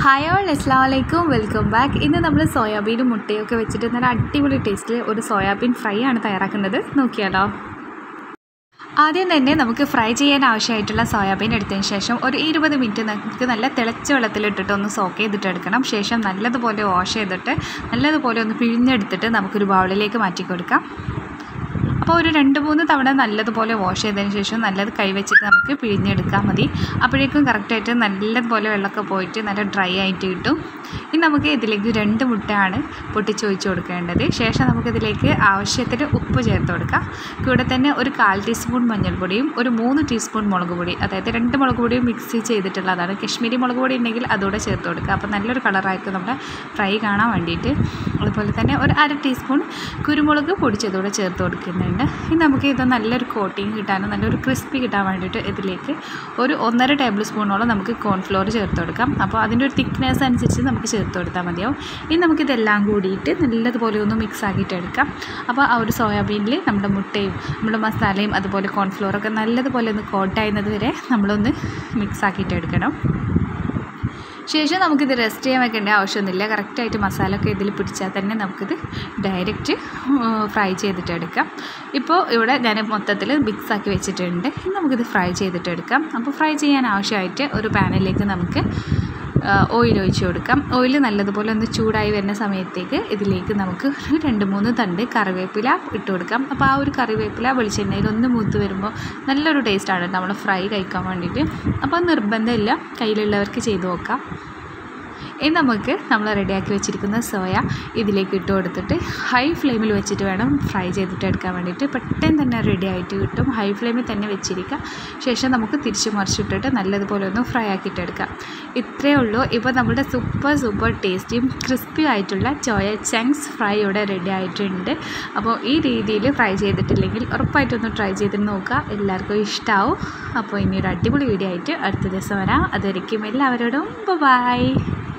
hi all അസ്സാം വലൈക്കും welcome back ഇന്ന് നമ്മൾ സോയാബീനും മുട്ടയും ഒക്കെ വെച്ചിട്ട് നല്ല അടിപൊളി ടേസ്റ്റിൽ ഒരു സോയാബീൻ ഫ്രൈ ആണ് തയ്യാറാക്കുന്നത് നോക്കിയാലോ ആദ്യം തന്നെ നമുക്ക് ഫ്രൈ ചെയ്യാൻ ആവശ്യമായിട്ടുള്ള സോയാബീൻ എടുത്തതിന് ശേഷം ഒരു ഇരുപത് മിനിറ്റ് നമുക്ക് നല്ല തിളച്ച വെള്ളത്തിലിട്ടിട്ട് ഒന്ന് സോക്ക് ചെയ്തിട്ട് എടുക്കണം ശേഷം നല്ലതുപോലെ വാഷ് ചെയ്തിട്ട് നല്ലതുപോലെ ഒന്ന് പിഴിഞ്ഞെടുത്തിട്ട് നമുക്കൊരു ബൗളിലേക്ക് മാറ്റി കൊടുക്കാം അപ്പോൾ ഒരു രണ്ട് മൂന്ന് തവണ നല്ലതുപോലെ വാഷ് ചെയ്തതിന് ശേഷം നല്ലത് കൈവച്ചിട്ട് നമുക്ക് പിഴിഞ്ഞെടുക്കാൻ മതി അപ്പോഴേക്കും കറക്റ്റായിട്ട് നല്ലതുപോലെ വെള്ളമൊക്കെ പോയിട്ട് നല്ല ഡ്രൈ ആയിട്ട് കിട്ടും ഇനി നമുക്ക് ഇതിലേക്ക് രണ്ട് മുട്ടയാണ് പൊട്ടിച്ച് ഒഴിച്ച് കൊടുക്കേണ്ടത് ശേഷം നമുക്കിതിലേക്ക് ആവശ്യത്തിന് ഉപ്പ് ചേർത്ത് കൊടുക്കാം കൂടെ തന്നെ ഒരു കാൽ ടീസ്പൂൺ മഞ്ഞൾപ്പൊടിയും ഒരു മൂന്ന് ടീസ്പൂൺ മുളക് പൊടി അതായത് രണ്ട് മുളക് പൊടിയും മിക്സ് ചെയ്തിട്ടുള്ളതാണ് കശ്മീരി മുളക് പൊടി ഉണ്ടെങ്കിൽ അതുകൂടെ ചേർത്ത് കൊടുക്കുക അപ്പോൾ നല്ലൊരു കളറായിരിക്കും നമ്മുടെ ഫ്രൈ കാണാൻ വേണ്ടിയിട്ട് അതുപോലെ തന്നെ ഒരു അര ടീസ്പൂൺ കുരുമുളക് പൊടിച്ചതുകൂടെ ചേർത്ത് കൊടുക്കുന്നുണ്ട് ഇനി നമുക്ക് ഇത് നല്ലൊരു കോട്ടിങ് കിട്ടാനും നല്ലൊരു ക്രിസ്പി കിട്ടാൻ വേണ്ടിയിട്ട് ഇതിലേക്ക് ഒരു ഒന്നര ടേബിൾ സ്പൂണോളം നമുക്ക് കോൺഫ്ലോർ ചേർത്ത് കൊടുക്കാം അപ്പോൾ അതിൻ്റെ ഒരു തിക്നെസ് അനുസരിച്ച് നമുക്ക് ചേർത്ത് കൊടുത്താൽ മതിയാവും ഇനി നമുക്കിതെല്ലാം കൂടിയിട്ട് നല്ലതുപോലെ ഒന്ന് മിക്സ് ആക്കിയിട്ട് എടുക്കാം അപ്പോൾ ആ ഒരു സോയാബീനിൽ നമ്മുടെ മുട്ടയും നമ്മുടെ മസാലയും അതുപോലെ കോൺഫ്ലോറൊക്കെ നല്ലതുപോലെ ഒന്ന് കോട്ടായുന്നത് വരെ നമ്മളൊന്ന് മിക്സ് ആക്കിയിട്ട് എടുക്കണം ശേഷം നമുക്കിത് റെസ്റ്റ് ചെയ്യാൻ വെക്കേണ്ട ആവശ്യമൊന്നുമില്ല കറക്റ്റായിട്ട് മസാല ഒക്കെ ഇതിൽ പിടിച്ചാൽ തന്നെ നമുക്കിത് ഡയറക്റ്റ് ഫ്രൈ ചെയ്തിട്ട് എടുക്കാം ഇപ്പോൾ ഇവിടെ ഞാൻ മൊത്തത്തിൽ മിക്സ് ആക്കി വെച്ചിട്ടുണ്ട് ഇനി നമുക്കിത് ഫ്രൈ ചെയ്തിട്ട് എടുക്കാം അപ്പോൾ ഫ്രൈ ചെയ്യാൻ ആവശ്യമായിട്ട് ഒരു പാനിലേക്ക് നമുക്ക് ഓയിൽ ഒഴിച്ച് കൊടുക്കാം ഓയിൽ നല്ലതുപോലെ ഒന്ന് ചൂടായി വരുന്ന സമയത്തേക്ക് ഇതിലേക്ക് നമുക്ക് ഒരു രണ്ട് മൂന്ന് തണ്ട് കറിവേപ്പില ഇട്ട് കൊടുക്കാം അപ്പോൾ ആ ഒരു കറിവേപ്പില വെളിച്ചെണ്ണയിൽ ഒന്ന് മൂത്ത് വരുമ്പോൾ നല്ലൊരു ടേസ്റ്റാണ് നമ്മൾ ഫ്രൈ കഴിക്കാൻ വേണ്ടിയിട്ട് അപ്പോൾ നിർബന്ധമില്ല കയ്യിലുള്ളവർക്ക് ചെയ്ത് നോക്കാം ഇനി നമുക്ക് നമ്മൾ റെഡിയാക്കി വെച്ചിരിക്കുന്ന സോയ ഇതിലേക്ക് ഇട്ട് കൊടുത്തിട്ട് ഹൈ ഫ്ലെയിമിൽ വെച്ചിട്ട് വേണം ഫ്രൈ ചെയ്തിട്ട് എടുക്കാൻ വേണ്ടിയിട്ട് പെട്ടെന്ന് തന്നെ റെഡി ആയിട്ട് കിട്ടും ഹൈ ഫ്ലെയിമിൽ തന്നെ വെച്ചിരിക്കുക ശേഷം നമുക്ക് തിരിച്ച് മറിച്ചിട്ടിട്ട് നല്ലതുപോലെ ഒന്ന് ഫ്രൈ ആക്കിയിട്ട് എടുക്കാം ഇത്രയേ ഉള്ളൂ ഇപ്പോൾ നമ്മുടെ സൂപ്പർ സൂപ്പർ ടേസ്റ്റിയും ക്രിസ്പി ആയിട്ടുള്ള ചോയ ചങ്ക്സ് ഫ്രൈ ഇവിടെ റെഡി ആയിട്ടുണ്ട് അപ്പോൾ ഈ രീതിയിൽ ഫ്രൈ ചെയ്തിട്ടില്ലെങ്കിൽ ഉറപ്പായിട്ടൊന്ന് ട്രൈ ചെയ്ത് നോക്കുക എല്ലാവർക്കും ഇഷ്ടമാവും അപ്പോൾ ഇനി ഒരു അടിപൊളി വീഡിയോ ആയിട്ട് അടുത്ത ദിവസം വരാം അതുവരെയ്ക്കും എല്ലാവരോടും ബൈ